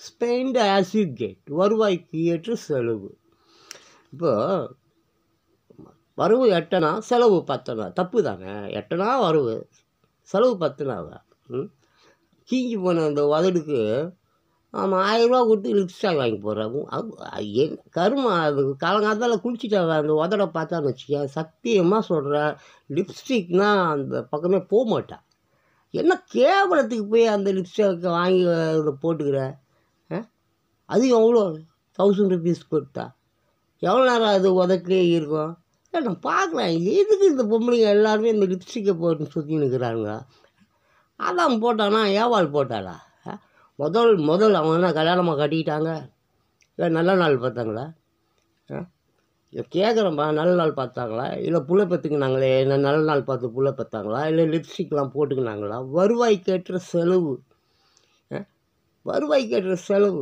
Spend as you get வருவாய்க்கு ஏற்ற செலவு இப்போ வரவு எட்டனா செலவு பத்தனா தப்பு தானே எட்டனா வரவு செலவு பத்துனாவா ம் கீஞ்சி போன அந்த உதடுக்கு ஆமாம் ஆயிரரூவா கொடுத்து லிப்ஸ்டாக் வாங்கி போடுறேன் கருமா அது காலங்காலத்தால் குளிச்சுட்டு அந்த உதட பார்த்தான்னு வச்சுக்க சத்தியமாக சொல்கிறேன் லிப்ஸ்டிக்னா அந்த பக்கமே போக மாட்டா என்ன கேவலத்துக்கு போய் அந்த லிப்ஸ்டிக்கை வாங்கி அதில் போட்டுக்கிற ஆ? அது எவ்வளோ தௌசண்ட் ருபீஸ் கொடுத்தா எவ்வளோ நேரம் அது உதக்கிலே இருக்கும் இல்லை நான் பார்க்குறேன் எதுக்கு இந்த பொம்பளைங்க எல்லாருமே இந்த லிப்ஸ்டிக்கை போட்டு சுற்றி நிற்கிறாங்க அதான் போட்டானா ஏவாள் போட்டாளா ஆ? முதல் முதல் அவங்க என்ன கல்யாணமாக கட்டிக்கிட்டாங்க இல்லை நல்ல நாள் பார்த்தாங்களா ஆ இல்லை கேட்குறேன்ப்பா நல்ல நாள் பார்த்தாங்களா இல்லை புள்ள பெற்றுக்கினாங்களே என்ன நல்ல நாள் பார்த்து புள்ள பெற்றாங்களா இல்லை லிப்ஸ்டிக்லாம் போட்டுக்கினாங்களா வருவாய்க்கேற்ற செலவு ஆ? வருவாய்க்கேற்ற செலவு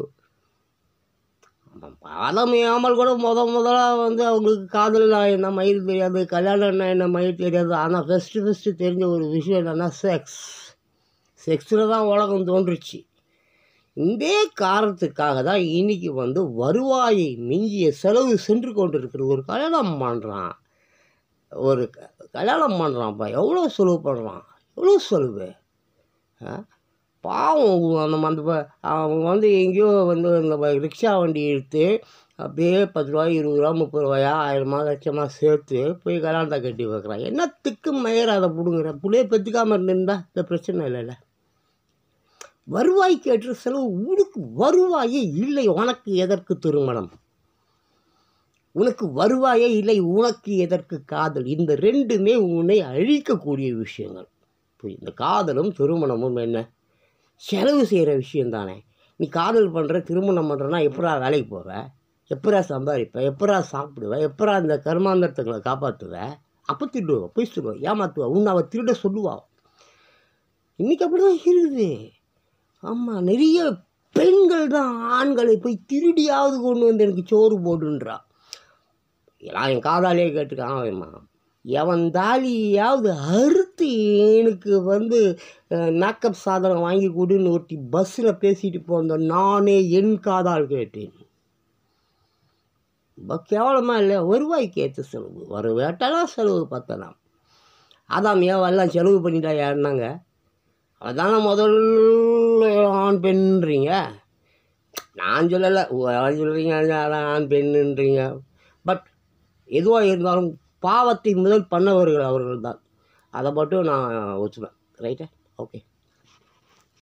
பாதம் ஏமல் கூட முத முதலாக வந்து அவங்களுக்கு காதல்னா என்ன மயில் தெரியாது கல்யாணம்னா என்ன மயில் தெரியாது ஆனால் ஃபஸ்ட்டு ஃபஸ்ட்டு தெரிஞ்ச ஒரு விஷயம் என்னென்னா செக்ஸ் செக்ஸில் தான் உலகம் தோன்றுச்சு இந்த காரணத்துக்காக தான் இன்னைக்கு வந்து வருவாயை மிஞ்சிய செலவு சென்று கொண்டிருக்கிறது ஒரு கல்யாணம் பண்ணுறான் ஒரு க- கல்யாணம் பண்ணுறான்ப்பா எவ்வளோ செலவு பண்ணுறான் எவ்வளோ செலவு ஆ? பாவம் அந்த அந்த ப- அவங்க வந்து எங்கேயோ வந்து இந்த ப- ரிக்ஷா வண்டி எடுத்து அப்படியே பத்து ரூபாய் இருபது ரூபா முப்பது ரூபாயா ஆயிரமா லட்சமாக சேர்த்து போய் கல்யாணத்தை கட்டி வைக்கிறான் என்னத்துக்கு மயிர அதை பிடுங்குற புள்ளைய பெற்றுக்காமல் இருந்திருந்தா இந்த பிரச்சனை இல்லைல்ல வருவாய்க்கு ஏற்ற செலவு உனக்கு வருவாயே இல்லை உனக்கு எதற்கு திருமணம் உனக்கு வருவாயே இல்லை உனக்கு எதற்கு காதல் இந்த ரெண்டுமே உன்னை அழிக்கக்கூடிய விஷயங்கள் இப்போ இந்த காதலும் திருமணமும் என்ன செலவு செய்கிற விஷயந்தானே நீ காதல் பண்ணுற திருமணம் பண்ணுறனா எப்படா வேலைக்கு போவ எப்படா சம்பாதிப்ப எப்படா சாப்பிடுவ எப்படா இந்த கர்மாந்தரத்துங்களை காப்பாற்றுவ அப்போ திருடுவ போய் சொல்லுவ ஏமாத்துவ உன்னை அவள் திருட சொல்லுவா இன்றைக்கி அப்படி தான் இருக்குது ஆமாம் நிறைய பெண்கள் தான் ஆண்களை போய் திருடியாவது கொண்டு வந்து எனக்கு சோறு போடுன்றா எல்லாம் என் காதாலே கேட்டுக்கான் அவன்மா எவன் தாலியாவது அறுத்து எனக்கு வந்து மேக்கப் சாதனம் வாங்கி கொடுன்னு ஒருத்தி பஸ்ஸில் பேசிட்டு போந்த நானே என் காதால் கேட்டேன் ரொம்ப கேவலமாக இல்லை வருவாய்க்கு ஏற்ற செலவு ஒரு வேட்டெல்லாம் செலவு பார்த்தலாம் அதாம் ஏவெல்லாம் செலவு பண்ணிட்டா யாருனாங்க அதான முதல்ல ஆண் பெண்ன்றீங்க நான் சொல்லலை யாரும் சொல்கிறீங்க அதான் ஆண் பெண்ணுன்றீங்க பட் எதுவாக இருந்தாலும் பாவத்தை முதல் பண்ணவர்கள் அவர்கள் தான் அதை மட்டும் நான் ஒத்துப்பேன் ரைட்டா ஓகே